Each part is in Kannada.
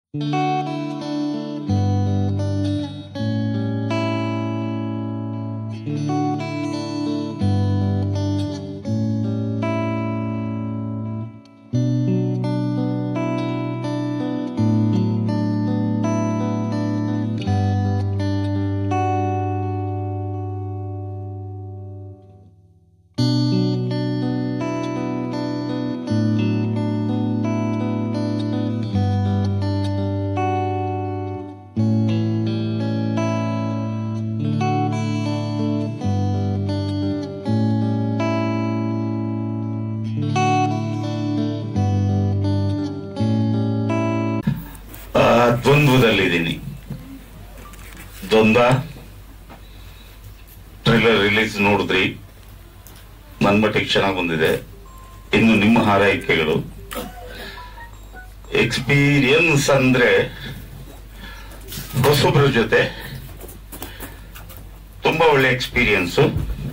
ಆ, ದ್ವಂದ್ವದಲ್ಲಿದ್ದೀನಿ ದ್ವಂದ್ವ ಟ್ರೈಲರ್ ರಿಲೀಸ್ ನೋಡಿದ್ರಿ ನನ್ನ ಮಟ್ಟಿಗೆ ಚೆನ್ನಾಗಿ ಬಂದಿದೆ ಇನ್ನು ನಿಮ್ಮ ಹಾರೈಕೆಗಳು ಎಕ್ಸ್ಪೀರಿಯನ್ಸ್ ಅಂದ್ರೆ ಹೊಸಬ್ರ ಜೊತೆ ತುಂಬಾ ಒಳ್ಳೆ ಎಕ್ಸ್ಪೀರಿಯನ್ಸ್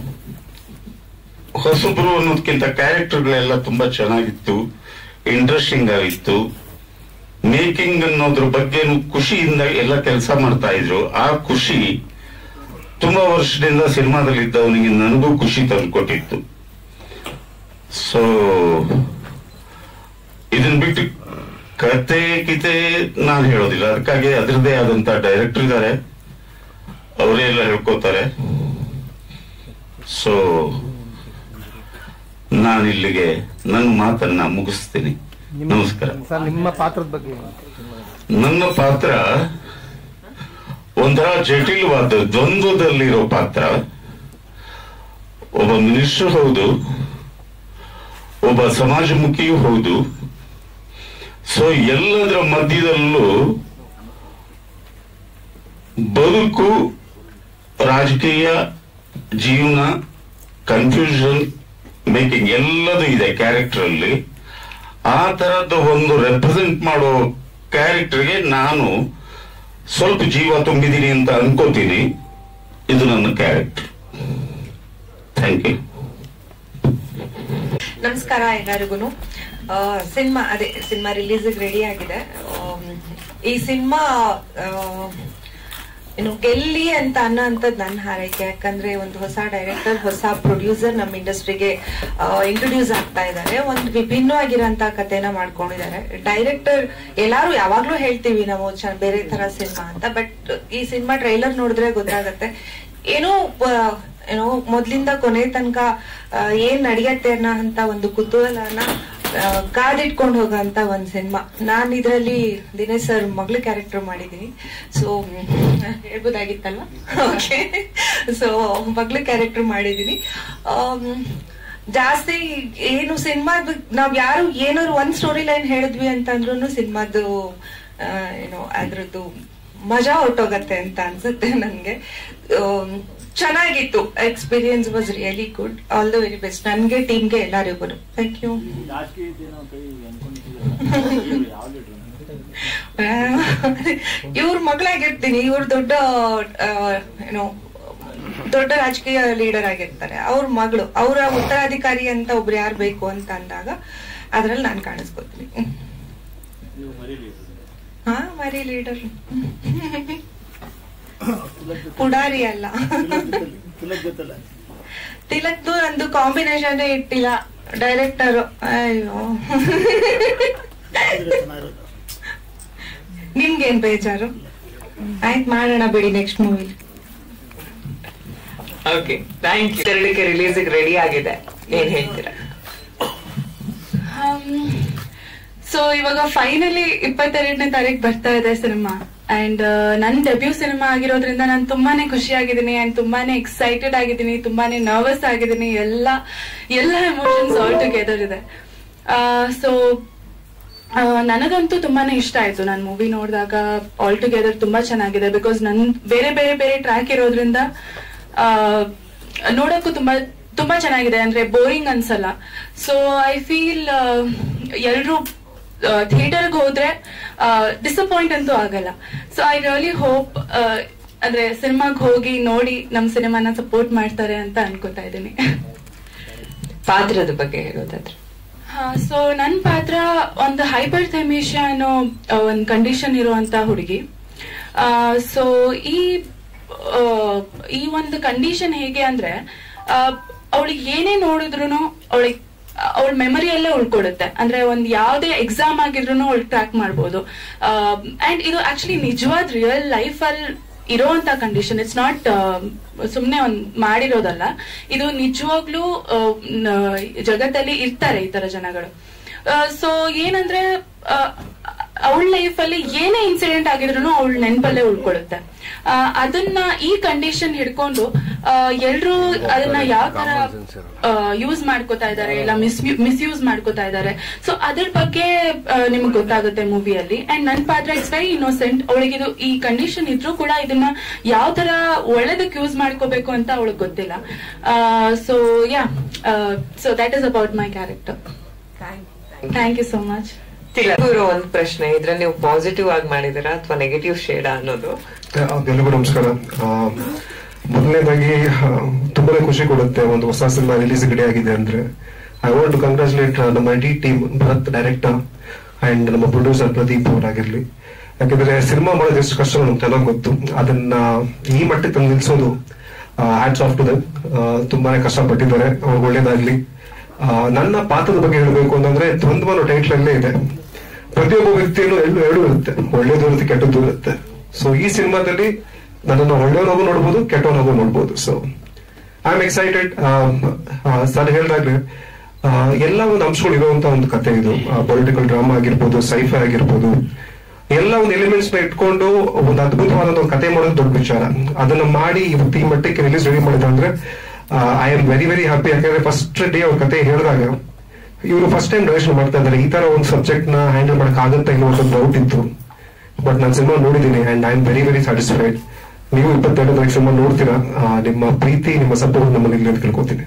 ಹೊಸಬ್ರು ಅನ್ನೋದಕ್ಕಿಂತ ಕ್ಯಾರೆಕ್ಟರ್ಗಳೆಲ್ಲ ತುಂಬಾ ಚೆನ್ನಾಗಿತ್ತು ಇಂಟ್ರೆಸ್ಟಿಂಗ್ ಆಗಿತ್ತು ಮೇಕಿಂಗ್ ಅನ್ನೋದ್ರ ಬಗ್ಗೆ ಖುಷಿಯಿಂದ ಎಲ್ಲ ಕೆಲಸ ಮಾಡ್ತಾ ಇದ್ರು ಆ ಖುಷಿ ತುಂಬಾ ವರ್ಷದಿಂದ ಸಿನಿಮಾದಲ್ಲಿ ಇದ್ದವನಿಗೆ ನನಗೂ ಖುಷಿ ತಂದುಕೊಟ್ಟಿತ್ತು ಸೊ ಇದನ್ ಬಿಟ್ಟು ಕತೆ ಕಿತೆ ನಾನು ಹೇಳೋದಿಲ್ಲ ಅದಕ್ಕಾಗಿ ಅದರದೇ ಆದಂತ ಡೈರೆಕ್ಟರ್ ಇದ್ದಾರೆ ಅವರೇ ಎಲ್ಲ ಹೇಳ್ಕೋತಾರೆ ಸೊ ನಾನು ಇಲ್ಲಿಗೆ ನನ್ನ ಮಾತನ್ನ ಮುಗಿಸ್ತೀನಿ ನಮಸ್ಕಾರ ಸರ್ ನಿಮ್ಮ ಪಾತ್ರದ ಬಗ್ಗೆ ನನ್ನ ಪಾತ್ರ ಒಂಥರ ಜಟಿಲವಾದ ದ್ವಂದ್ವದಲ್ಲಿರೋ ಪಾತ್ರ ಒಬ್ಬ ಮಿನಿಸ್ಟರ್ ಹೌದು ಒಬ್ಬ ಸಮಾಜಮುಖಿಯೂ ಹೌದು ಸೊ ಎಲ್ಲದರ ಮಧ್ಯದಲ್ಲೂ ಬದುಕು ರಾಜಕೀಯ ಜೀವನ ಕನ್ಫ್ಯೂಷನ್ ಮೇಕಿಂಗ್ ಎಲ್ಲದೂ ಇದೆ ಕ್ಯಾರೆಕ್ಟರ್ ಅಲ್ಲಿ ಆ ತರದ್ದು ಒಂದು ರೆಪ್ರೆಸೆಂಟ್ ಮಾಡೋ ಕ್ಯಾರೆಕ್ಟರ್ಗೆ ನಾನು ಸ್ವಲ್ಪ ಜೀವ ತುಂಬಿದ್ದೀನಿ ಅಂತ ಅನ್ಕೋತೀನಿ ಇದು ನನ್ನ ಕ್ಯಾರೆಕ್ಟರ್ ಥ್ಯಾಂಕ್ ಯು ನಮಸ್ಕಾರ ಎಲ್ಲರಿಗೂ ಸಿನಿಮಾ ಅದೇ ಸಿನಿಮಾ ರಿಲೀಸ್ ರೆಡಿ ಆಗಿದೆ ಆಮ್, ಈ ಸಿನಿಮಾ ಏನು ಗೆಲ್ಲಿ ಅಂತ ಅನ್ನೋಂಥದ್ದು ನನ್ನ ಹಾರೈಕೆ ಯಾಕಂದ್ರೆ ಒಂದು ಹೊಸ ಡೈರೆಕ್ಟರ್ ಹೊಸ ಪ್ರೊಡ್ಯೂಸರ್ ನಮ್ಮ ಇಂಡಸ್ಟ್ರಿಗೆ ಇಂಟ್ರೊಡ್ಯೂಸ್ ಆಗ್ತಾ ಇದ್ದಾರೆ ಒಂದು ವಿಭಿನ್ನವಾಗಿರೋಂತ ಕಥೆನ ಮಾಡ್ಕೊಂಡಿದ್ದಾರೆ ಡೈರೆಕ್ಟರ್ ಎಲ್ಲಾರು ಯಾವಾಗ್ಲೂ ಹೇಳ್ತೀವಿ ನಾವು ಚ- ಬೇರೆ ತರ ಸಿನಿಮಾ ಅಂತ ಬಟ್ ಈ ಸಿನಿಮಾ ಟ್ರೈಲರ್ ನೋಡಿದ್ರೆ ಗೊತ್ತಾಗತ್ತೆ ಏನೋ ಆ, ಏನೋ ಮೊದ್ಲಿಂದ ಕೊನೆ ತನಕ ಆ, ಏನ್ ನಡೆಯತ್ತೆ ಅನ್ನೋ ಅಂತ ಒಂದು ಕುತೂಹಲನ ಆ, ಕಾದಿಟ್ಕೊಂಡು ಹೋಗೋಂತ ಒಂದ್ ಸಿನಿಮಾ ನಾನ್ ಇದ್ರಲ್ಲಿ ದಿನೇಶ್ ಸರ್ ಮಗಳು ಕ್ಯಾರೆಕ್ಟರ್ ಮಾಡಿದೀನಿ ಸೊ ಹೇಳ್ಬೋದಾಗಿತ್ತಲ್ವಾ ಓಕೆ ಸೊ ಮಗಳು ಕ್ಯಾರೆಕ್ಟರ್ ಮಾಡಿದೀನಿ ಆಮ್, ಜಾಸ್ತಿ ಏನು ಸಿನಿಮಾದ ನಾವ್ ಯಾರು ಏನಾದ್ರು ಒಂದ್ ಸ್ಟೋರಿ ಲೈನ್ ಹೇಳಿದ್ವಿ ಅಂತಂದ್ರೂ ಸಿನಿಮಾದು ಏನೋ ಅದ್ರದ್ದು ಮಜಾ ಹೊರಟೋಗತ್ತೆ ಅಂತ ಅನ್ಸುತ್ತೆ ನನ್ಗೆ ಆಮ್, ಚೆನ್ನಾಗಿತ್ತು experience was really good all the very best ನನ್ಗೆ ಟೀಮ್ಗೆ ಎಲ್ಲರಿಗೂ ಥ್ಯಾಂಕ್ ಯು ಇವ್ರ ಮಗಳಾಗಿರ್ತೀನಿ ಇವ್ರ ದೊಡ್ಡ ಆ, ಏನೋ ದೊಡ್ಡ ರಾಜಕೀಯ ಲೀಡರ್ ಆಗಿರ್ತಾರೆ ಅವ್ರ ಮಗಳು ಅವರ ಉತ್ತರಾಧಿಕಾರಿ ಅಂತ ಒಬ್ರು ಯಾರು ಬೇಕು ಅಂತ ಅಂದಾಗ ಅದ್ರಲ್ಲಿ ನಾನು ಕಾಣಿಸ್ಕೊತೀನಿ ಹಾ ಮರಿ ಲೀಡರ್ ಪುಡಾರಿ ಅಲ್ಲ ತಿಲಕ್ದು ನಂದು ಕಾಂಬಿನೇಷನ್ ಇಟ್ಟಿಲ್ಲ ಡೈರೆಕ್ಟರ್ ಅಯ್ಯೋ ನಿಮ್ಗೇನ್ ಬೇಜಾರು ಆಯ್ತು ಮಾಡೋಣ ಬಿಡಿ next movie okay thank you ಎರಡಕ್ಕೆ ರಿಲೀಸ್ ರೆಡಿ ಆಗಿದೆ ಏನ್ ಹೇಳ್ತೀರಾ ಸೊ ಇವಾಗ ಫೈನಲಿ ಇಪ್ಪತ್ತೆರಡನೇ ತಾರೀಕು ಬರ್ತಾ ಇದೆ ಸಿನಿಮಾ ಅಂಡ್ ನನ್ ಡೆಬ್ಯೂ ಸಿನಿಮಾ ಆಗಿರೋದ್ರಿಂದ ನಾನು ತುಂಬಾನೇ ಖುಷಿಯಾಗಿದ್ದೀನಿ ಅಂಡ್ ತುಂಬಾನೇ ಎಕ್ಸೈಟೆಡ್ ಆಗಿದ್ದೀನಿ ತುಂಬಾನೇ ನರ್ವಸ್ ಆಗಿದ್ದೀನಿ ಎಲ್ಲ ಎಲ್ಲ ಎಮೋಷನ್ಸ್ ಆಲ್ ಟುಗೆದರ್ ಇದೆ ಸೊ ನನಗಂತೂ ತುಂಬಾನೇ ಇಷ್ಟ ಆಯ್ತು ನಾನು ಮೂವಿ ನೋಡಿದಾಗ ಆಲ್ ಟುಗೆದರ್ ತುಂಬಾ ಚೆನ್ನಾಗಿದೆ ಬಿಕಾಸ್ ನನ್ ಬೇರೆ ಬೇರೆ ಬೇರೆ ಟ್ರ್ಯಾಕ್ ಇರೋದ್ರಿಂದ ಆ, ನೋಡಕ್ಕೂ ತುಂಬಾ ತುಂಬಾ ಚೆನ್ನಾಗಿದೆ ಅಂದ್ರೆ ಬೋರಿಂಗ್ ಅನ್ಸಲ್ಲ ಸೊ ಐ ಫೀಲ್ ಎಲ್ರು ಥಿಯೇಟರ್ಗೆ ಹೋದ್ರೆ ಡಿಸಪಾಯಿಂಟ್ ಅಂತೂ ಆಗಲ್ಲ ಸೊ ಐ ರಿಯಲಿ ಹೋಪ್ ಅಂದ್ರೆ ಸಿನಿಮಾಗ್ ಹೋಗಿ ನೋಡಿ ನಮ್ ಸಿನಿಮಾನ ಸಪೋರ್ಟ್ ಮಾಡ್ತಾರೆ ಅಂತ ಅನ್ಕೋತಾ ಇದ್ದೀನಿ ಪಾತ್ರದ ಬಗ್ಗೆ ಹೇಳೋದಾದ್ರೆ ಸೊ ನನ್ನ ಪಾತ್ರ ಒಂದು ಹೈಪರ್ ಥೆಮಿಷಿಯಾ ಅನ್ನೋ ಆ, ಒಂದು ಕಂಡೀಷನ್ ಇರುವಂತ ಹುಡುಗಿ ಸೊ ಈ ಆ, ಈ ಒಂದು ಕಂಡೀಷನ್ ಹೇಗೆ ಅಂದ್ರೆ ಅವಳಿಗೆ ಏನೇ ನೋಡಿದ್ರು ಅವಳಿಗೆ ಅವಳ ಮೆಮರಿಯಲ್ಲೇ ಉಳ್ಕೊಡುತ್ತೆ ಅಂದ್ರೆ ಒಂದ್ ಯಾವ್ದೇ ಎಕ್ಸಾಮ್ ಆಗಿದ್ರು ಅವಳು ಟ್ರ್ಯಾಕ್ ಮಾಡ್ಬೋದು ಅಂಡ್ ಇದು ಆಕ್ಚುಲಿ ನಿಜವಾದ ರಿಯಲ್ ಲೈಫ್ ಅಲ್ಲಿ ಇರೋಂತ ಕಂಡೀಷನ್ ಇಟ್ಸ್ ನಾಟ್ ಸುಮ್ನೆ ಒಂದ್ ಮಾಡಿರೋದಲ್ಲ ಇದು ನಿಜವಾಗ್ಲೂ ಆ, ನ- ಜಗತ್ತಲ್ಲಿ ಇರ್ತಾರೆ ಈ ತರ ಜನಗಳು ಸೊ ಏನಂದ್ರೆ ಅವಳ ಲೈಫ್ ಅಲ್ಲಿ ಏನೇ ಇನ್ಸಿಡೆಂಟ್ ಆಗಿದ್ರು ಅವಳ ನೆನಪಲ್ಲೇ ಉಳ್ಕೊಳ್ಳುತ್ತೆ ಆ, ಅದನ್ನ ಈ ಕಂಡೀಷನ್ ಹಿಡ್ಕೊಂಡು ಎಲ್ರು ಅದನ್ನ ಯಾವ ತರ ಯೂಸ್ ಮಾಡ್ಕೋತಾ ಇದ್ದಾರೆ ಇಲ್ಲ ಮಿಸ್ ಮಿಸ್ಯೂಸ್ ಮಾಡ್ಕೋತಾ ಇದ್ದಾರೆ ಸೊ ಅದ್ರ ಬಗ್ಗೆ ನಿಮ್ಗೆ ಗೊತ್ತಾಗುತ್ತೆ ಮೂವಿಯಲ್ಲಿ ಅಂಡ್ ನನ್ ಪಾತ್ರ ಇಟ್ಸ್ ವೆರಿ ಇನ್ನೋಸೆಂಟ್ ಅವಳಿಗಿದು ಈ ಕಂಡೀಷನ್ ಇದ್ರೂ ಕೂಡ ಇದನ್ನ ಯಾವ ತರ ಒಳ್ಳೇದಕ್ಕೆ ಯೂಸ್ ಮಾಡ್ಕೋಬೇಕು ಅಂತ ಅವಳಿಗೆ ಗೊತ್ತಿಲ್ಲ so yeah so that is about my character thank you so much ತಿಲಗೂರು ಒಂದ್ ಪ್ರಶ್ನೆ ಇದ್ರಲ್ಲಿ ನೀವು ಪಾಸಿಟಿವ್ ಆಗಿ ಮಾಡಿದಿರಾ ಅಥವಾ ನೆಗೆಟಿವ್ ಶೇಡಾ ಅನ್ನೋದು ಎಲ್ಲರಿಗೂ ನಮಸ್ಕಾರ ಆ, ಮೊದಲನೇದಾಗಿ ಆ, ತುಂಬಾನೇ ಖುಷಿ ಕೊಡುತ್ತೆ ಒಂದು ಹೊಸ ಸಿನಿಮಾ ರಿಲೀಸ್ ರೆಡಿ ಆಗಿದೆ ಅಂದ್ರೆ ಐ ವಾಂಟ್ ಟು ಕಂಗ್ರಾಚುಲೇಟ್ ನಮ್ಮ ಇಡೀ ಟೀಮ್ ಭರತ್ ಡೈರೆಕ್ಟರ್ ಅಂಡ್ ನಮ್ಮ ಪ್ರೊಡ್ಯೂಸರ್ ಪ್ರದೀಪ್ ಅವರಾಗಿರ್ಲಿ ಯಾಕಂದ್ರೆ ಸಿನಿಮಾ ಮಾಡೋದು ಎಷ್ಟು ಕಷ್ಟ ನಮ್ಗೆ ಚೆನ್ನಾಗಿ ಗೊತ್ತು ಅದನ್ನ ಈ ಮಟ್ಟಕ್ಕೆ ತಂದು ನಿಲ್ಸೋದು ಹ್ಯಾಟ್ಸ್ ಆಫ್ ಟು ದಮ್ ತುಂಬಾನೇ ಕಷ್ಟಪಟ್ಟಿದ್ದಾರೆ ಅವ್ರಿಗೆ ಒಳ್ಳೇದಾಗ್ಲಿ ಆ, ನನ್ನ ಪಾತ್ರದ ಬಗ್ಗೆ ಹೇಳಬೇಕು ಅಂತಂದ್ರೆ ದ್ವಂದ್ವ ಅನ್ನೋ ಟೈಟ್ಲ್ ಅಲ್ಲೇ ಇದೆ ಪ್ರತಿಯೊಬ್ಬ ವ್ಯಕ್ತಿಯಲ್ಲೂ ಎರಡು ಎರಡು ಇರುತ್ತೆ ಒಳ್ಳೇದು ಇರುತ್ತೆ ಕೆಟ್ಟದ್ದು ಇರುತ್ತೆ ಸೊ ಈ ಸಿನಿಮಾದಲ್ಲಿ ನನ್ನನ್ನು ಒಳ್ಳೆಯವನಾಗೂ ನೋಡ್ಬೋದು ಕೆಟ್ಟವನಾಗೂ ನೋಡ್ಬೋದು so I am excited sir ಹೇಳ್ದಾಗ್ಲೆ ಆ, ಎಲ್ಲ ಒಂದು ಅಂಶಗಳು ಇರುವಂತ ಒಂದು ಕತೆ ಇದು ಪೊಲಿಟಿಕಲ್ ಡ್ರಾಮಾ ಆಗಿರ್ಬೋದು ಸೈಫೈ ಆಗಿರ್ಬೋದು ಎಲ್ಲ ಒಂದು ಎಲಿಮೆಂಟ್ಸ್ ನ ಇಟ್ಕೊಂಡು ಒಂದು ಅದ್ಭುತವಾದ ಒಂದು ಕತೆ ಮಾಡೋದು ದೊಡ್ಡ ವಿಚಾರ ಅದನ್ನ ಮಾಡಿ ಇವತ್ತು ಈ ಮಟ್ಟಕ್ಕೆ ರಿಲೀಸ್ ರೆಡಿ ಮಾಡಿದ್ರೆ ಅಂದ್ರೆ I am very very happy ಯಾಕಂದ್ರೆ ಫಸ್ಟ್ ಡೇ ಅವ್ರ ಕತೆ ಹೇಳಿದಾಗ ಇವರು ಫಸ್ಟ್ ಟೈಮ್ ಡೈರೆಕ್ಷನ್ ಮಾಡ್ತಾ ಇದ್ದಾರೆ ಈ ತರ ಒಂದು ಸಬ್ಜೆಕ್ಟ್ ನ ಹ್ಯಾಂಡಲ್ ಮಾಡಕ್ ಆಗುತ್ತಾ ಇಲ್ಲ ಅಂತ ಡೌಟ್ ಇತ್ತು ಬಟ್ ನಾನು ಸಿನಿಮಾ ನೋಡಿದ್ದೀನಿ and I am very very satisfied ನೀವು ಇಪ್ಪತ್ತೆರಡು ತಾರೀಕು ಸಿನಿಮಾ ನೋಡ್ತೀರಾ ಆ, ನಿಮ್ಮ ಪ್ರೀತಿ ನಿಮ್ಮ ಸಪೋರ್ಟ್ ನಮ್ಮಲ್ಲಿ ಇಲ್ಲಿ ಅಂತ ಕೇಳ್ಕೊತೀನಿ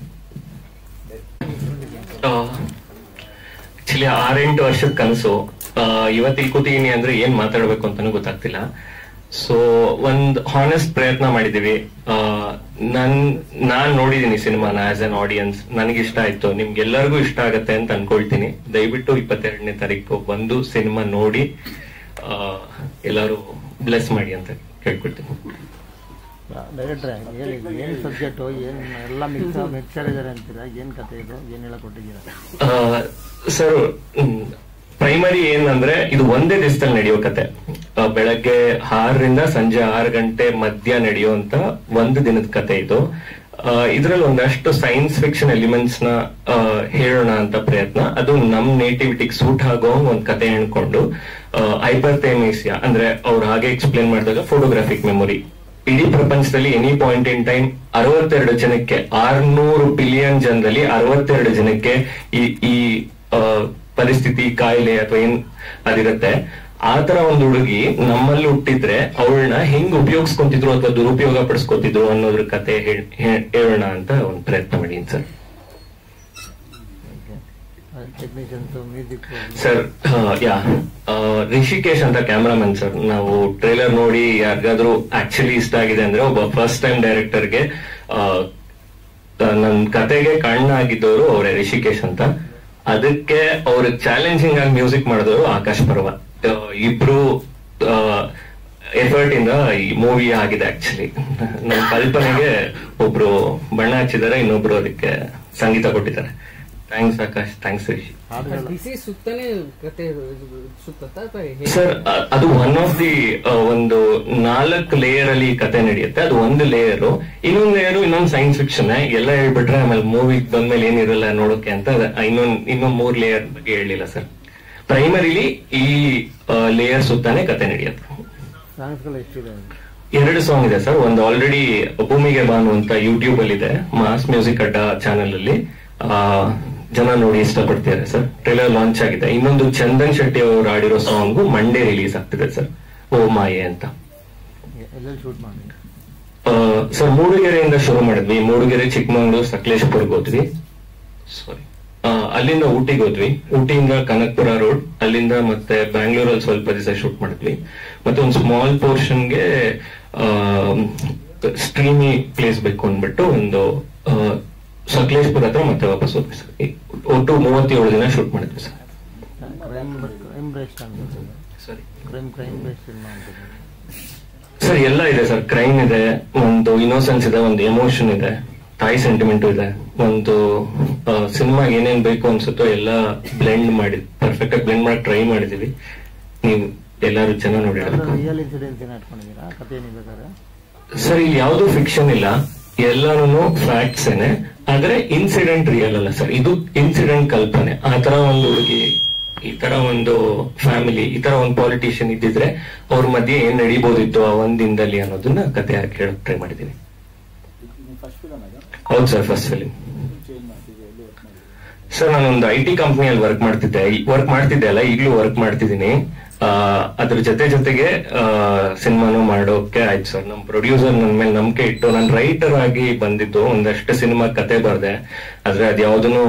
ಆಕ್ಚುಲಿ ಆರೆಂಟು ವರ್ಷದ ಕನಸು ಇವತ್ತು ಇಲ್ಲಿ ಕೂತಿದೀನಿ ಅಂದ್ರೆ ಏನ್ ಮಾತಾಡ್ಬೇಕು ಅಂತಾನು ಗೊತ್ತಾಗ್ತಿಲ್ಲ ಸೊ ಒಂದ್ ಹಾನೆಸ್ಟ್ ಪ್ರಯತ್ನ ಮಾಡಿದೀವಿ ಆ, ನನ್ ನಾನ್ ನೋಡಿದೀನಿ ಸಿನಿಮಾನ ಆಸ್ ಅನ್ ಆಡಿಯನ್ಸ್ ನನಗೆ ಇಷ್ಟ ಆಯ್ತು ನಿಮ್ಗೆಲ್ಲರಿಗೂ ಇಷ್ಟ ಆಗತ್ತೆ ಅಂತ ಅನ್ಕೊಳ್ತೀನಿ ದಯವಿಟ್ಟು ಇಪ್ಪತ್ತೆರಡನೇ ತಾರೀಕು ಬಂದು ಸಿನಿಮಾ ನೋಡಿ ಆ, ಎಲ್ಲರೂ ಬ್ಲೆಸ್ ಮಾಡಿ ಅಂತ ಕೇಳ್ಕೊಳ್ತೀನಿ ಡೈರೆಕ್ಟ್ರೆ ಹೇಳಿ ಏನು ಸಬ್ಜೆಕ್ಟು ಏನು ಎಲ್ಲ ಮಿಕ್ಸ್ ಮಿಕ್ಸರ್ ಇದ್ದಾರೆ ಅಂತೀರಾ ಏನು ಕತೆ ಇದು ಏನು ಹೇಳಕ್ ಕೊಟ್ಟಿದ್ದೀರಾ ಸರ್ ಪ್ರೈಮರಿ ಏನಂದ್ರೆ ಇದು ಒಂದೇ ದಿವಸದಲ್ಲಿ ನಡೆಯೋ ಕತೆ ಆ, ಬೆಳಗ್ಗೆ ಆರರಿಂದ ಸಂಜೆ ಆರು ಗಂಟೆ ಮಧ್ಯ ನಡೆಯುವಂತ ಒಂದು ದಿನದ ಕತೆ ಇದು ಇದರಲ್ಲಿ ಒಂದಷ್ಟು ಸೈನ್ಸ್ ಫಿಕ್ಷನ್ ಎಲಿಮೆಂಟ್ಸ್ ನ ಆ, ಹೇಳೋಣ ಅಂತ ಪ್ರಯತ್ನ ಅದು ನಮ್ ನೇಟಿವಿಟಿಗೆ ಸೂಟ್ ಆಗೋ ಒಂದ್ ಕತೆ ಹೇಳ್ಕೊಂಡು ಹೈಪರ್ಥೇಮಿಸಿಯಾ ಅಂದ್ರೆ ಅವ್ರು ಹಾಗೆ ಎಕ್ಸ್ಪ್ಲೇನ್ ಮಾಡಿದಾಗ ಫೋಟೋಗ್ರಾಫಿಕ್ ಮೆಮೊರಿ ಇಡೀ ಪ್ರಪಂಚದಲ್ಲಿ ಎನಿ ಪಾಯಿಂಟ್ ಇನ್ ಟೈಮ್ ಅರವತ್ತೆರಡು ಜನಕ್ಕೆ ಆರ್ನೂರು ಬಿಲಿಯನ್ ಜನರಲ್ಲಿ ಅರವತ್ತೆರಡು ಜನಕ್ಕೆ ಈ ಈ ಆ, ಪರಿಸ್ಥಿತಿ ಕಾಯಿಲೆ ಅಥವಾ ಏನ್ ಅದಿರುತ್ತೆ ಆ ತರ ಒಂದು ಹುಡುಗಿ ನಮ್ಮಲ್ಲಿ ಹುಟ್ಟಿದ್ರೆ ಅವಳನ್ನ ಹೆಂಗ್ ಉಪಯೋಗಿಸ್ಕೊಂತಿದ್ರು ಅಥವಾ ದುರುಪಯೋಗ ಪಡಿಸ್ಕೊತಿದ್ರು ಅನ್ನೋದ್ರ ಕತೆ ಹೇಳ್- ಹೇ- ಹೇಳೋಣ ಅಂತ ಒಂದು ಪ್ರಯತ್ನ ಮಾಡೀನಿ sir technicians music sir yeah Rishikesh ಅಂತ ಕ್ಯಾಮ್ರಾಮನ್ ಸರ್ ನಾವು ಟ್ರೇಲರ್ ನೋಡಿ ಯಾರಿಗಾದ್ರೂ ಆಕ್ಚುಲಿ ಇಷ್ಟ ಆಗಿದೆ ಅಂದ್ರೆ ಒಬ್ಬ ಫಸ್ಟ್ ಟೈಮ್ ಡೈರೆಕ್ಟರ್ಗೆ ನನ್ನ ಕತೆಗೆ ಕಣ್ಣಾಗಿದ್ದವರು ಅವರೇ ರಿಷಿಕೇಶ್ ಅಂತ ಅದಕ್ಕೆ ಅವ್ರ ಚಾಲೆಂಜಿಂಗ್ ಆಗಿ ಮ್ಯೂಸಿಕ್ ಮಾಡಿದವರು ಆಕಾಶ್ ಪರ್ವ ಆ, ಇಬ್ರು ಎಫರ್ಟ್ ಇಂದ ಈ ಮೂವಿ ಆಗಿದೆ ಆಕ್ಚುಲಿ ನಮ್ಮ ಕಲ್ಪನೆಗೆ ಒಬ್ರು ಬಣ್ಣ ಹಚ್ಚಿದ್ದಾರೆ ಇನ್ನೊಬ್ರು ಅದಕ್ಕೆ ಸಂಗೀತ ಕೊಟ್ಟಿದ್ದಾರೆ ಥ್ಯಾಂಕ್ಸ್ ಆಕಾಶ್ ಥ್ಯಾಂಕ್ಸ್ ರಿಷಿ ಹಾಡುಗಳ ಬಿಸಿ ಸುತ್ತನೇ ಕತೆ ಸುತ್ತ ಸರ್ ಅ- ಅದು ಒನ್ ಆಫ್ ದಿ ಒಂದು ನಾಲ್ಕು ಲೇಯರ್ ಅಲ್ಲಿ ಕತೆ ನಡೆಯುತ್ತೆ ಅದು ಒಂದು ಲೇಯರ್ ಇನ್ನೊಂದು ಲೇಯರ್ ಇನ್ನೊಂದು ಸೈನ್ಸ್ ಫಿಕ್ಷನ್ ಎಲ್ಲ ಹೇಳ್ಬಿಟ್ರೆ ಆಮೇಲೆ ಮೂವಿ ಬಂದ್ಮೇಲೆ ಏನಿರಲ್ಲ ನೋಡೋಕೆ ಅಂತ ಅದ- ಇನ್ನೊಂದ್ ಇನ್ನೊಂದ್ ಮೂರ್ ಲೇಯರ್ ಬಗ್ಗೆ ಹೇಳಿಲ್ಲ ಸರ್ ಪ್ರೈಮರಿಲಿ ಈ ಲೇಯರ್ ಸುತ್ತಾನೆ ಕತೆ ನಡೆಯುತ್ತೆ ಸಾಂಗ್ಸ್ಗಳು ಎಷ್ಟಿದೆ ಎರಡು ಸಾಂಗ್ ಇದೆ ಸರ್ ಒಂದು ಆಲ್ರೆಡಿ ಭೂಮಿಗೆ ಬಾನು ಅಂತ ಯೂಟ್ಯೂಬ್ ಅಲ್ಲಿ ಇದೆ ಮಾಸ್ ಮ್ಯೂಸಿಕ್ ಅಡ್ಡ ಚಾನೆಲ್ ಅಲ್ಲಿ ಆ, ಜನ ನೋಡಿ ಇಷ್ಟಪಡ್ತಿದ್ದಾರೆ ಸರ್ ಟ್ರೇಲರ್ ಲಾಂಚ್ ಆಗಿದೆ ಇನ್ನೊಂದು ಚಂದನ್ ಶೆಟ್ಟಿ ಅವರು ಆಡಿರೋ ಸಾಂಗ್ ಮಂಡೇ ರಿಲೀಸ್ ಆಗ್ತಿದೆ ಸರ್ ಓ ಮಾಯೆ ಅಂತ ಎಲ್ಲೆಲ್ಲಿ ಶೂಟ್ ಮಾಡಿ ಆ, ಸರ್ ಮೂಡಿಗೆರೆಯಿಂದ ಶುರು ಮಾಡಿದ್ವಿ ಮೂಡಿಗೆರೆ ಚಿಕ್ಕಮಗಳೂರು ಸಕಲೇಶ್ಪುರ್ಗೆ ಹೋದ್ವಿ ಸಾರಿ ಅಲ್ಲಿಂದ ಊಟಿಗೆ ಹೋದ್ವಿ ಊಟಿಯಿಂದ ಕನಕಪುರ ರೋಡ್ ಅಲ್ಲಿಂದ ಮತ್ತೆ ಬ್ಯಾಂಗ್ಳೂರಲ್ಲಿ ಸ್ವಲ್ಪ ದಿವಸ ಶೂಟ್ ಮಾಡಿದ್ವಿ ಮತ್ತೆ ಒಂದು ಸ್ಮಾಲ್ ಪೋರ್ಷನ್ಗೆ ಸ್ಟ್ರೀಮಿ ಪ್ಲೇಸ್ ಬೇಕು ಅಂದ್ಬಿಟ್ಟು ಒಂದು ಸಕಲೇಶ್ಪುರ ಹತ್ರ ಮತ್ತೆ ವಾಪಸ್ ಹೋದ್ವಿ ಸರ್ ಈ ಒಟ್ಟು ಮೂವತ್ತೇಳು ದಿನ ಶೂಟ್ ಮಾಡಿದ್ವಿ ಸರ್ ಕ್ರೈಮ್ ಕ್ರೈಮ್ ಬೇಸ್ಡ್ ಅನ್ಸುತ್ತೆ ಸರಿ ಕ್ರೈಮ್ ಕ್ರೈಮ್ ಬೇಸ್ಡ್ ಸಿನಿಮಾ ಅನ್ಸುತ್ತೆ ಸರ್ ಎಲ್ಲ ಇದೆ ಸರ್ ಕ್ರೈಮ್ ಇದೆ ಒಂದು ಇನ್ನೋಸೆನ್ಸ್ ಇದೆ ಒಂದು ಎಮೋಷನ್ ಇದೆ ತಾಯಿ ಸೆಂಟಿಮೆಂಟ್ ಇದೆ ಒಂದು ಸಿನಿಮಾ ಏನೇನ್ ಬೇಕು ಅನ್ಸುತ್ತೋ ಎಲ್ಲ ಬ್ಲೆಂಡ್ ಮಾಡಿ ಪರ್ಫೆಕ್ಟ್ ಆಗಿ ಬ್ಲೆಂಡ್ ಮಾಡಿ ಟ್ರೈ ಮಾಡಿದೀವಿ ನೀವು ಎಲ್ಲರೂ ಚೆನ್ನಾಗಿ ನೋಡಿ ರಿಯಲ್ ಇನ್ಸಿಡೆನ್ಸ್ ಏನ್ ಇಟ್ಕೊಂಡಿದ್ದೀರಾ ಕಥೆ ಏನಿದೆ ಸರ್ ಸರ್ ಇಲ್ಲಿ ಯಾವ್ದು ಫಿಕ್ಷನ್ ಇಲ್ಲ ಎಲ್ಲಾನು ಫ್ಯಾಕ್ಟ್ಸ್ ಏನೆ ಆದ್ರೆ ಇನ್ಸಿಡೆಂಟ್ ರಿಯಲ್ ಅಲ್ಲ ಸರ್ ಇದು ಇನ್ಸಿಡೆಂಟ್ ಕಲ್ಪನೆ ಆ ತರ ಒಂದು ಹುಡುಗಿ ಈ ತರ ಒಂದು ಫ್ಯಾಮಿಲಿ ಈ ತರ ಒಂದು ಪಾಲಿಟಿಷಿಯನ್ ಇದ್ದಿದ್ರೆ ಅವ್ರ ಮಧ್ಯೆ ಏನ್ ನಡೀಬೋದಿತ್ತು ಆ ಒಂದ್ ದಿನದಲ್ಲಿ ಅನ್ನೋದನ್ನ ಕತೆ ಹಾಕಿ ಹೇಳಕ್ ಟ್ರೈ ಮಾಡಿದೀನಿ ಹೌದು ಸರ್ ಫಸ್ಟ್ ಫಿಲಿಂ ಸರ್ ನಾನೊಂದು ಐ ಟಿ ಕಂಪ್ನಿಯಲ್ಲಿ ವರ್ಕ್ ಮಾಡ್ತಿದ್ದೆ ವರ್ಕ್ ಮಾಡ್ತಿದ್ದೆ ಅಲ್ಲ ಈಗಲೂ ವರ್ಕ್ ಮಾಡ್ತಿದ್ದೀನಿ ಆ, ಅದ್ರ ಜೊತೆ ಜೊತೆಗೆ ಸಿನಿಮಾನು ಮಾಡೋಕೆ ಆಯ್ತು ಸರ್ ನಮ್ ಪ್ರೊಡ್ಯೂಸರ್ ನನ್ನ ಮೇಲೆ ನಂಬಿಕೆ ಇಟ್ಟು ನಾನು ರೈಟರ್ ಆಗಿ ಬಂದಿದ್ದು ಒಂದಷ್ಟು ಸಿನಿಮಾ ಕತೆ ಬರ್ದೆ ಆದ್ರೆ ಅದ್ಯಾವ್ದನ್ನು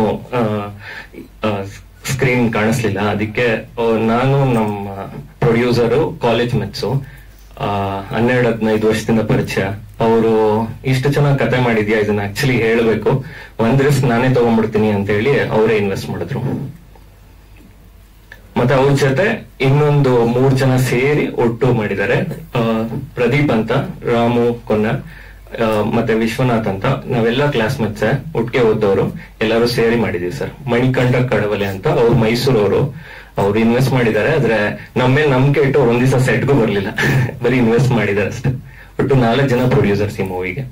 ಸ್ಕ್ರೀನ್ ಕಾಣಿಸ್ಲಿಲ್ಲ ಅದಕ್ಕೆ ಆ, ನಾನು ನಮ್ಮ ಪ್ರೊಡ್ಯೂಸರು ಕಾಲೇಜ್ ಮೆಟ್ಸು ಹನ್ನೆರಡು ಹದಿನೈದು ವರ್ಷದಿಂದ ಪರಿಚಯ ಅವರು ಇಷ್ಟು ಚೆನ್ನಾಗಿ ಕತೆ ಮಾಡಿದ್ಯಾ ಇದನ್ನ ಆಕ್ಚುಲಿ ಹೇಳ್ಬೇಕು ಒಂದ್ ರಿಸ್ಕ್ ನಾನೇ ತಗೊಂಡ್ಬಿಡ್ತೀನಿ ಅಂತ ಹೇಳಿ ಅವರೇ ಇನ್ವೆಸ್ಟ್ ಮಾಡಿದ್ರು ಮತ್ತೆ ಅವ್ರ ಜೊತೆ ಇನ್ನೊಂದು ಮೂರ್ ಜನ ಸೇರಿ ಒಟ್ಟು ಮಾಡಿದ್ದಾರೆ ಆ, ಪ್ರದೀಪ್ ಅಂತ ರಾಮು ಕೊನ್ನ ಆ, ಮತ್ತೆ ವಿಶ್ವನಾಥ್ ಅಂತ ನಾವೆಲ್ಲ ಕ್ಲಾಸ್ಮೇಟ್ಸ್ ಒಟ್ಟಿಗೆ ಓದೋರು ಎಲ್ಲರೂ ಸೇರಿ ಮಾಡಿದೀವಿ ಸರ್ ಮಣಿಕಂಠ ಕಡವಲೆ ಅಂತ ಅವ್ರು ಮೈಸೂರವರು ಅವ್ರು ಇನ್ವೆಸ್ಟ್ ಮಾಡಿದ್ದಾರೆ ಆದ್ರೆ ನಮ್ಮ ಮೇಲೆ ನಂಬಿಕೆ ಇಟ್ಟು ಒಂದ್ ದಿವಸ ಸೆಟ್ಗೂ ಬರ್ಲಿಲ್ಲ ಬರೀ ಇನ್ವೆಸ್ಟ್ ಮಾಡಿದ್ದಾರೆ ಅಷ್ಟೇ ಒಟ್ಟು ನಾಲ್ಕು ಜನ ಪ್ರೊಡ್ಯೂಸರ್ಸ್ ಈ ಮೂವಿಗೆ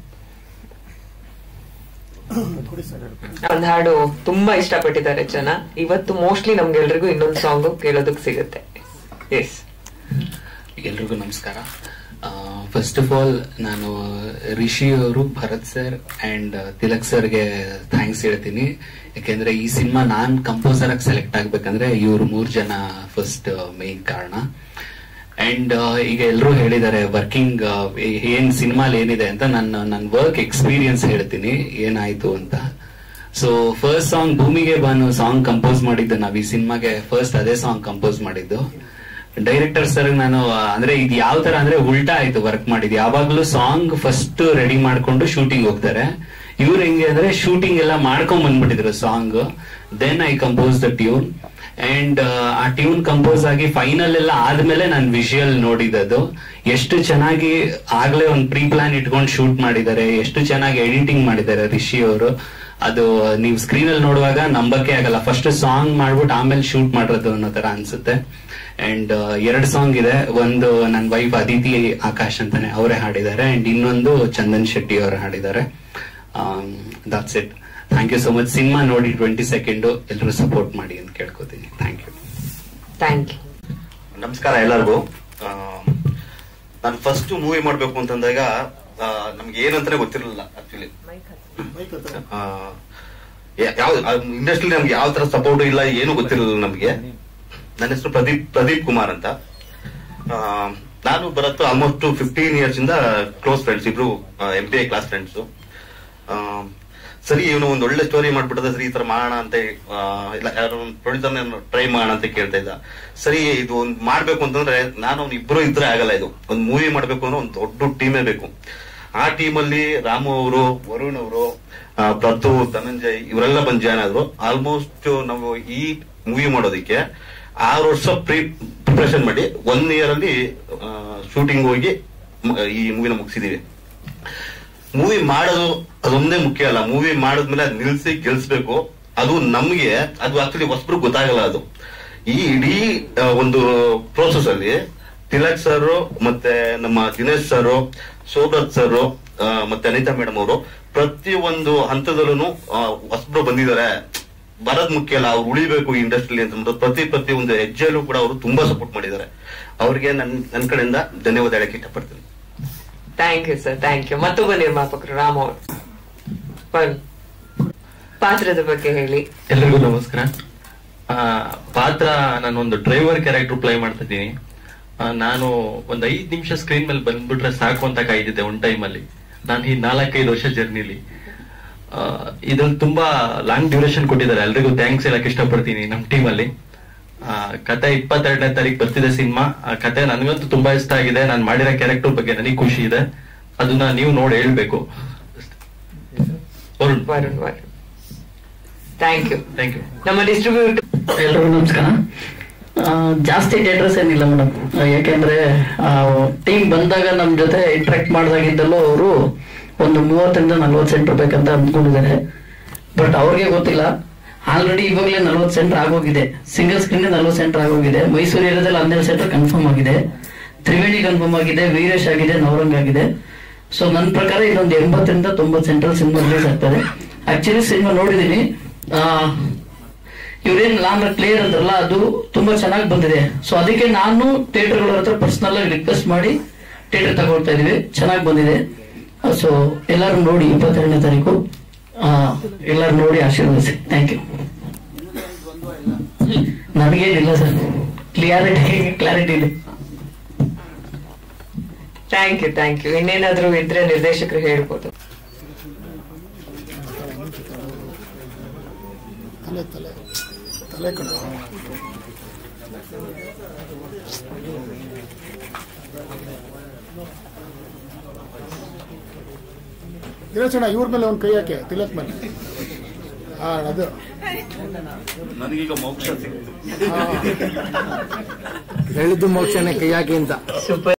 ಒಂದ್ ಹಾಡು ತುಂಬಾ ಇಷ್ಟಪಟ್ಟಿದ್ದಾರೆ ಜನ ಇವತ್ತು ಮೋಸ್ಟ್ಲಿ ನಮ್ಗೆಲ್ರಿಗೂ ಇನ್ನೊಂದು ಸಾಂಗ್ ಕೇಳೋದಕ್ ಸಿಗುತ್ತೆ ಎಸ್ ಎಲ್ರಿಗೂ ನಮಸ್ಕಾರ ಫಸ್ಟ್ ಆಫ್ ಆಲ್ ನಾನು ರಿಷಿ ಅವರು ಭರತ್ ಸರ್ ಅಂಡ್ ತಿಲಕ್ ಸರ್ಗೆ ಥ್ಯಾಂಕ್ಸ್ ಹೇಳ್ತೀನಿ ಯಾಕೆಂದ್ರೆ ಈ ಸಿನಿಮಾ ನಾನ್ ಕಂಪೋಸರ್ ಆಗಿ ಸೆಲೆಕ್ಟ್ ಆಗ್ಬೇಕಂದ್ರೆ ಇವ್ರು ಮೂರ್ ಜನ ಫಸ್ಟ್ ಮೇನ್ ಕಾರಣ ಅಂಡ್ ಈಗ ಎಲ್ಲರೂ ಹೇಳಿದ್ದಾರೆ ವರ್ಕಿಂಗ್ ಏನ್ ಸಿನಿಮಾಲ್ ಏನಿದೆ ಅಂತ ನನ್ನ ನನ್ನ ವರ್ಕ್ ಎಕ್ಸ್ಪೀರಿಯನ್ಸ್ ಹೇಳ್ತೀನಿ ಏನಾಯ್ತು ಅಂತ ಸೊ ಫಸ್ಟ್ ಸಾಂಗ್ ಭೂಮಿಗೆ ಬಾನು ಸಾಂಗ್ ಕಂಪೋಸ್ ಮಾಡಿದ್ದು ನಾವ್ ಈ ಸಿನಿಮಾಗೆ ಫಸ್ಟ್ ಅದೇ ಸಾಂಗ್ ಕಂಪೋಸ್ ಮಾಡಿದ್ದು ಡೈರೆಕ್ಟರ್ ಸರ್ ನಾನು ಆ, ಅಂದ್ರೆ ಇದು ಯಾವ ತರ ಅಂದ್ರೆ ಉಲ್ಟಾ ಆಯ್ತು ವರ್ಕ್ ಮಾಡಿದ್ ಯಾವಾಗ್ಲೂ ಸಾಂಗ್ ಫಸ್ಟ್ ರೆಡಿ ಮಾಡ್ಕೊಂಡು ಶೂಟಿಂಗ್ ಹೋಗ್ತಾರೆ ಇವ್ರು ಹೆಂಗೆ ಅಂದ್ರೆ ಶೂಟಿಂಗ್ ಎಲ್ಲ ಮಾಡ್ಕೊಂಡ್ ಬಂದ್ಬಿಟ್ಟಿದ್ರು song then I compose the tune and ಆ ಟ್ಯೂನ್ ಕಂಪೋಸ್ ಆಗಿ ಫೈನಲ್ ಎಲ್ಲ ಆದ್ಮೇಲೆ ನಾನು ವಿಷುವಲ್ ನೋಡಿದದು ಎಷ್ಟು ಚೆನ್ನಾಗಿ ಆಗ್ಲೇ ಒಂದು ಪ್ರೀ ಪ್ಲಾನ್ ಇಟ್ಕೊಂಡು ಶೂಟ್ ಮಾಡಿದ್ದಾರೆ ಎಷ್ಟು ಚೆನ್ನಾಗಿ ಎಡಿಟಿಂಗ್ ಮಾಡಿದ್ದಾರೆ ರಿಷಿ ಅವರು ಅದು ನೀವು ಸ್ಕ್ರೀನ್ ಅಲ್ಲಿ ನೋಡುವಾಗ ನಂಬಕ್ಕೆ ಆಗಲ್ಲ ಫಸ್ಟ್ ಸಾಂಗ್ ಮಾಡ್ಬಿಟ್ಟು ಆಮೇಲೆ ಶೂಟ್ ಮಾಡಿರೋದು ಅನ್ನೋ ತರ ಅನ್ಸುತ್ತೆ ಅಂಡ್ ಎರಡ್ ಸಾಂಗ್ ಇದೆ ಒಂದು ನನ್ನ ವೈಫ್ ಅದಿತಿ ಆಕಾಶ್ ಅಂತಾನೆ ಅವರೇ ಹಾಡಿದ್ದಾರೆ ಅಂಡ್ ಇನ್ನೊಂದು ಚಂದನ್ ಶೆಟ್ಟಿ ಅವರು ಹಾಡಿದ್ದಾರೆ that's it thank you so much cinema ನೋಡಿ ಟ್ವೆಂಟಿ ಸೆಕೆಂಡ್ ಎಲ್ಲರೂ ಸಪೋರ್ಟ್ ಮಾಡಿ ಅಂತ ಕೇಳ್ಕೊತೀನಿ ಥ್ಯಾಂಕ್ ಯು ಥ್ಯಾಂಕ್ ಯು ನಮಸ್ಕಾರ ಎಲ್ಲರಿಗೂ ನಾನು ಫಸ್ಟ್ ಮೂವಿ ಮಾಡ್ಬೇಕು ಅಂತಂದಾಗ ಆ, ನಮ್ಗೆ ಏನಂತಾನೆ ಗೊತ್ತಿರಲಿಲ್ಲ ಆಕ್ಚುಲಿ ಯಾವ ಇಂಡಸ್ಟ್ರಿ ನಮ್ಗೆ ಯಾವ ತರ ಸಪೋರ್ಟ್ ಇಲ್ಲ ಏನು ಗೊತ್ತಿರಲಿಲ್ಲ ನಮ್ಗೆ ನನ್ನ ಹೆಸರು ಪ್ರದೀಪ್ ಪ್ರದೀಪ್ ಕುಮಾರ್ ಅಂತ ಆ, ನಾನು ಬರತ್ತು ಆಲ್ಮೋಸ್ಟ್ ಫಿಫ್ಟೀನ್ ಇಯರ್ಸ್ ಇಂದ ಕ್ಲೋಸ್ ಫ್ರೆಂಡ್ಸ್ ಇಬ್ರು M B I class friends ಸರಿ ಇವನು ಒಂದ್ ಒಳ್ಳೆ ಸ್ಟೋರಿ ಮಾಡ್ಬಿಟ್ಟದ ಸರಿ ಈ ತರ ಮಾಡೋಣ ಅಂತ ಆ, ಇಲ್ಲ ಯಾರು ಪ್ರೊಡ್ಯೂಸರ್ ಟ್ರೈ ಮಾಡೋಣ ಅಂತ ಕೇಳ್ತಾ ಇದ್ದ ಸರಿ ಇದು ಒಂದ್ ಮಾಡ್ಬೇಕು ಅಂತಂದ್ರೆ ನಾನು ಅವ್ನು ಇಬ್ರು ಇದ್ರೆ ಆಗಲ್ಲ ಇದು ಒಂದ್ ಮೂವಿ ಮಾಡ್ಬೇಕು ಅಂದ್ರೆ ಒಂದ್ ದೊಡ್ಡ ಟೀಮೇ ಬೇಕು ಆ ಟೀಮಲ್ಲಿ ರಾಮು ಅವರು ವರುಣ್ ಅವರು ಪ್ರತು ಧನಂಜಯ್ ಇವರೆಲ್ಲ ಬಂದ್ ಜಾಯ್ನ್ ಆದ್ರು ಆಲ್ಮೋಸ್ಟ್ ನಾವು ಈ ಮೂವಿ ಮಾಡೋದಕ್ಕೆ ಆರು ವರ್ಷ ಪ್ರೀ ಪ್ರಿಪರೇಷನ್ ಮಾಡಿ ಒನ್ ಇಯರ್ ಅಲ್ಲಿ ಶೂಟಿಂಗ್ ಹೋಗಿ ಮ- ಈ ಮೂವಿನ ಮುಗಿಸಿದೀವಿ ಮೂವಿ ಮಾಡೋದು ಅದೊಂದೇ ಮುಖ್ಯ ಅಲ್ಲ ಮೂವಿ ಮಾಡಿದ್ಮೇಲೆ ಅದ್ ನಿಲ್ಸಿ ಗೆಲ್ಸ್ಬೇಕು ಅದು ನಮ್ಗೆ ಅದು ಆಕ್ಚುಲಿ ಹೊಸಬ್ರು ಗೊತ್ತಾಗಲ್ಲ ಅದು ಈ ಇಡೀ ಆ, ಒಂದು ಪ್ರೋಸೆಸ್ ಅಲ್ಲಿ ತಿಲಕ್ ಸರ್ ಮತ್ತೆ ನಮ್ಮ ದಿನೇಶ್ ಸರ್ ಶೋಭ್ರತ್ ಸರ್ ಮತ್ತೆ ಅನಿತಾ ಮೇಡಮ್ ಅವರು ಪ್ರತಿ ಒಂದು ಹಂತದಲ್ಲೂ ಹೊಸಬ್ರು ಬಂದಿದ್ದಾರೆ ಬರೋದ್ ಮುಖ್ಯ ಅಲ್ಲ ಅವ್ರು ಉಳಿಬೇಕು ಈ ಇಂಡಸ್ಟ್ರಿಲಿ ಅಂತ ಅಂದ್ಬಿಟ್ಟು ಪ್ರತಿ ಪ್ರತಿ ಒಂದು ಹೆಜ್ಜೆಯಲ್ಲೂ ಕೂಡ ಅವರು ತುಂಬಾ ಸಪೋರ್ಟ್ ಮಾಡಿದ್ದಾರೆ ಅವ್ರಿಗೆ ನನ್ ನನ್ನ ಕಡೆಯಿಂದ ಧನ್ಯವಾದ ಹೇಳಕ್ಕೆ ಇಷ್ಟಪಡ್ತೀನಿ thank you sir thank you ಮತ್ತೊಬ್ಬ ನಿರ್ಮಾಪಕರು ರಾಮ್ ಅವರು ಬನ್ನಿ ಪಾತ್ರದ ಬಗ್ಗೆ ಹೇಳಿ ಎಲ್ರಿಗೂ ನಮಸ್ಕಾರ ಆ, ಪಾತ್ರ ನಾನೊಂದು ಡ್ರೈವರ್ ಕ್ಯಾರೆಕ್ಟರ್ ಪ್ಲೇ ಮಾಡ್ತಾ ಇದ್ದೀನಿ ಆ, ನಾನು ಒಂದ್ ಐದ್ ನಿಮಿಷ ಸ್ಕ್ರೀನ್ ಮೇಲೆ ಬಂದ್ಬಿಟ್ರೆ ಸಾಕು ಅಂತ ಕಾಯ್ದಿದ್ದೆ ಒಂದ್ ಟೈಮ್ ಅಲ್ಲಿ ನಾನು ಈ ನಾಲ್ಕೈದು ವರ್ಷ ಜರ್ನಿಲಿ ಇದ್ರಲ್ಲಿ ತುಂಬಾ ಲಾಂಗ್ ಡ್ಯೂರೇಷನ್ ಕೊಟ್ಟಿದ್ದಾರೆ ಎಲ್ರಿಗೂ ಥ್ಯಾಂಕ್ಸ್ ಹೇಳಕ್ ಇಷ್ಟಪಡ್ತೀನಿ ನಮ್ ಟೀಮ್ ಅಲ್ಲಿ ಆ, ಕತೆ ಇಪ್ಪತ್ತೆರಡನೇ ತಾರೀಕು ಬರ್ತಿದೆ ಸಿನಿಮಾ ಆ ಕತೆ ನನಗಂತೂ ತುಂಬಾ ಇಷ್ಟ ಆಗಿದೆ ನಾನು ಮಾಡಿರೋ ಕ್ಯಾರೆಕ್ಟರ್ ಬಗ್ಗೆ ನನಗೆ ಖುಷಿ ಇದೆ ಅದನ್ನ ನೀವು ನೋಡಿ ಹೇಳ್ಬೇಕು Varun Varun Varun thank you thank you ನಮ್ಮ ಡಿಸ್ಟ್ರಿಬ್ಯೂಟರ್ ಎಲ್ರಿಗೂ ನಮಸ್ಕಾರ ಆ, ಜಾಸ್ತಿ ಥಿಯೇಟರ್ಸ್ ಏನಿಲ್ಲ ಮೇಡಮ್ ಯಾಕೆಂದ್ರೆ ಟೀಮ್ ಬಂದಾಗ ನಮ್ ಜೊತೆ ಇಂಟ್ರಾಕ್ಟ್ ಮಾಡಿದಾಗಿದ್ದಲ್ಲೂ ಅವರು ಒಂದು ಮೂವತ್ತರಿಂದ ನಲ್ವತ್ತು ಸೆಂಟರ್ ಬೇಕಂತ ಅಂದ್ಕೊಂಡಿದ್ದಾರೆ ಬಟ್ ಅವ್ರಿಗೆ ಗೊತ್ತಿಲ್ಲ ಆಲ್ರೆಡಿ ಇವಾಗಲೇ ನಲ್ವತ್ತು ಸೆಂಟರ್ ಆಗೋಗಿದೆ ಸಿಂಗಲ್ ಸ್ಕ್ರೀನ್ ನಲ್ವತ್ತು ಸೆಂಟರ್ ಆಗೋಗಿದೆ ಮೈಸೂರು ಏರಿಯಾದಲ್ಲಿ ಹನ್ನೆರಡು ಸೆಂಟರ್ ಕನ್ಫರ್ಮ್ ಆಗಿದೆ ತ್ರಿವೇಣಿ ಕನ್ಫರ್ಮ್ ಆಗಿದೆ ವೀರೇಶ್ ಆಗಿದೆ ನವರಂಗ್ ಆಗಿದೆ ಸೊ ನನ್ನ ಪ್ರಕಾರ ಇದೊಂದು ಎಂಬತ್ತರಿಂದ ತೊಂಬತ್ತು ಸೆಂಟ್ರಲ್ ಸಿನಿಮಾ ರಿಲೀಸ್ ಆಗ್ತದೆ ಆಕ್ಚುಲಿ ಸಿನಿಮಾ ನೋಡಿದೀನಿ ಆ, ಇವ್ರೇನ್ ಲಾಂಗ್ ಕ್ಲಿಯರ್ ಅಂದ್ರಲ್ಲ ಅದು ತುಂಬಾ ಚೆನ್ನಾಗಿ ಬಂದಿದೆ ಸೊ ಅದಕ್ಕೆ ನಾನು ಥಿಯೇಟರ್ಗಳ ಹತ್ರ ಪರ್ಸನಲ್ ಆಗಿ ರಿಕ್ವೆಸ್ಟ್ ಮಾಡಿ ಥಿಯೇಟರ್ ತಗೊಳ್ತಾ ಇದೀವಿ ಚೆನ್ನಾಗಿ ಬಂದಿದೆ ಸೊ ಎಲ್ಲರೂ ನೋಡಿ ಇಪ್ಪತ್ತೆರಡನೇ ತಾರೀಕು ಎಲ್ಲರೂ ನೋಡಿ ಆಶೀರ್ವದಿಸಿ ಥ್ಯಾಂಕ್ ಯು ನನಗೇನಿಲ್ಲ ಸರ್ ಕ್ಲಿಯಾರಿಟಿ ಕ್ಲಾರಿಟಿ ಇದೆ ಥ್ಯಾಂಕ್ ಯು ಥ್ಯಾಂಕ್ ಯು ಇನ್ನೇನಾದ್ರೂ ಇದ್ರೆ ನಿರ್ದೇಶಕರು ಹೇಳ್ಬೋದು ತಲೆ ತಲೆ ತಲೆ ಕಣ ದಿನೇಶಣ್ಣ ಇವ್ರ ಮೇಲೆ ಒಂದು ಕೈ ಹಾಕಿ ತಿಲಕ್ ಮೇಲೆ ಹಾ ಅದು ನನಗೀಗ ಮೋಕ್ಷ ಸಿಕ್ತು ಹೇಳಿದ್ದು ಮೋಕ್ಷನೇ ಕೈ ಹಾಕಿ ಅಂತ ಸೂಪರ್